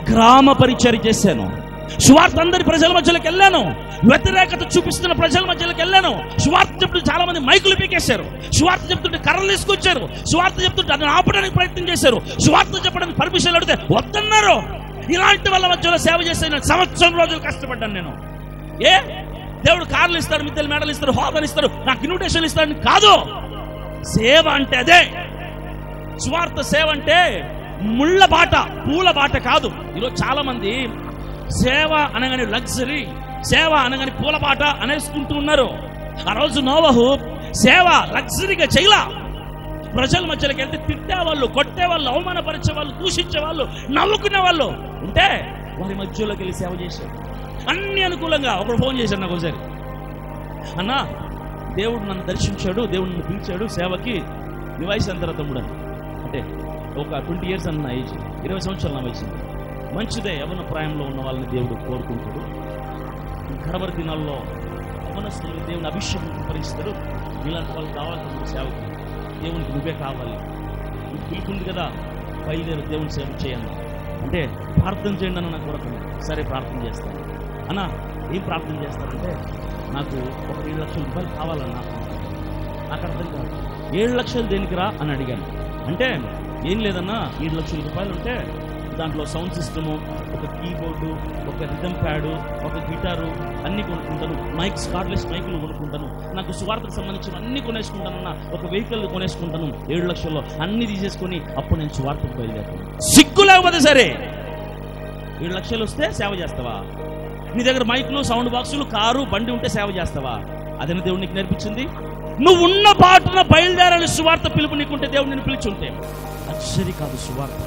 గ్రామ పరిచయం చేశాను సువార్త అందరి ప్రజల మధ్యలోకి వెళ్ళాను వ్యతిరేకత చూపిస్తున్న ప్రజల మధ్యలోకి వెళ్ళాను సువార్త చెప్తుంటే చాలా మంది మైకులు పీకేశారు సువార్త చెప్తుంటే కర్రలు తీసుకొచ్చారు సువార్త చెప్తుంటే దాన్ని ఆపడానికి ప్రయత్నం చేశారు సువార్త చెప్పడానికి పర్మిషన్ అడిగితే వద్దన్నారు ఇలాంటి వాళ్ళ మధ్యలో సేవ చేసే నేను సంవత్సరం రోజులు కష్టపడ్డాను నేను ఏ దేవుడు కార్లు ఇస్తాడు మిద్దెలు మేడలు ఇస్తాడు హోదాలు ఇస్తాడు నాకు ఇన్విటేషన్ ఇస్తాడని కాదు సేవ అంటే అదే స్వార్థ సేవ అంటే ముళ్ళ బాట పూల బాట కాదు ఈరోజు చాలా మంది సేవ అనగానే లగ్జరీ సేవ అనగానే పూల బాట అనేసుకుంటూ ఉన్నారు ఆ రోజు నోవహు సేవ లగ్జరీగా చేయలా ప్రజల మధ్యలోకి వెళ్తే తిట్టేవాళ్ళు కొట్టేవాళ్ళు అవమానపరిచే వాళ్ళు దూషించే వాళ్ళు నవ్వుకునే వాళ్ళు ఉంటే వారి మధ్యలోకి వెళ్ళి సేవ చేశారు అన్ని అనుకూలంగా ఒకడు ఫోన్ చేశాడు నాకు ఒకసారి అన్న దేవుడు నన్ను దర్శించాడు దేవుడు నన్ను పిలిచాడు సేవకి నీ వయసు ఎంత తమ్ముడు అని అంటే ఒక ట్వంటీ ఇయర్స్ అన్న నా ఏజ్ ఇరవై సంవత్సరాలు నా వయసు మంచిదే యవన ప్రాయంలో ఉన్న వాళ్ళని దేవుడు కోరుకుంటాడు ఈ కడవరి దినాల్లో యవనస్తులు దేవుని అభిషేకం పరిస్తాడు ఇలాంటి వాళ్ళు కావాలి తమ్ముడు సేవకు దేవునికి నువ్వే కావాలి నువ్వు పిలుపుంది కదా బయలుదేరి దేవుని సేవ చేయండి అంటే ప్రార్థన చేయండి అన్న నా కొరకు సరే ప్రార్థన చేస్తాను అన్న ఏం ప్రార్థన చేస్తారంటే నాకు ఒక ఏడు లక్షల రూపాయలు కావాలన్నా నాకు అర్థం కాదు ఏడు లక్షలు దేనికిరా అని అడిగాను అంటే ఏం లేదన్నా ఏడు లక్షల రూపాయలు ఉంటే దాంట్లో సౌండ్ సిస్టము ఒక కీబోర్డు ఒక రిథమ్ ప్యాడు ఒక గిటారు అన్ని కొనుక్కుంటాను మైక్స్ కార్డ్లెస్ మైకులు కొనుక్కుంటాను నాకు సువార్తకు సంబంధించిన అన్ని కొనేసుకుంటానన్న ఒక వెహికల్ కొనేసుకుంటాను ఏడు లక్షల్లో అన్ని తీసేసుకొని అప్పుడు నేను సువార్తకు బయలుదేరుతాను సిగ్గు లేకపోతే సరే ఏడు లక్షలు వస్తే సేవ చేస్తావా నీ దగ్గర మైకులు సౌండ్ బాక్సులు కారు బండి ఉంటే సేవ చేస్తావా అదని దేవుడు నీకు నేర్పించింది నువ్వు ఉన్న బాటున బయలుదేరాలని సువార్త పిలుపు నీకుంటే దేవుడు నేను పిలిచుంటే లగ్జరీ కాదు సువార్త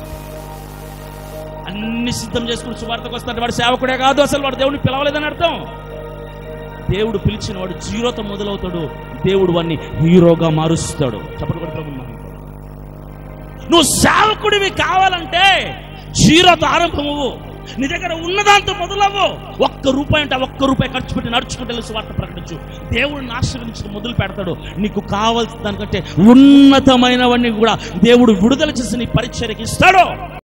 అన్ని సిద్ధం చేసుకుని సువార్తకు వస్తాడు వాడు సేవకుడే కాదు అసలు వాడు దేవుడిని పిలవలేదని అర్థం దేవుడు పిలిచిన వాడు జీరోతో మొదలవుతాడు దేవుడు వాడిని హీరోగా మారుస్తాడు చెప్పడు కూడా ప్రభు మహిమ. నువ్వు సేవకుడివి కావాలంటే జీరోతో ఆరంభమవు నీ దగ్గర ఉన్నదాంతో మొదలవ్వు ఒక్క రూపాయి అంటే ఆ ఒక్క రూపాయి ఖర్చు పెట్టి నడుచుకుంటే వెళ్ళి సువార్త ప్రకటించు దేవుడిని ఆశీర్వదించి మొదలు పెడతాడు నీకు కావాల్సిన దానికంటే ఉన్నతమైనవన్నీ కూడా దేవుడు విడుదల చేసి నీ పరిచర్యకి ఇస్తాడు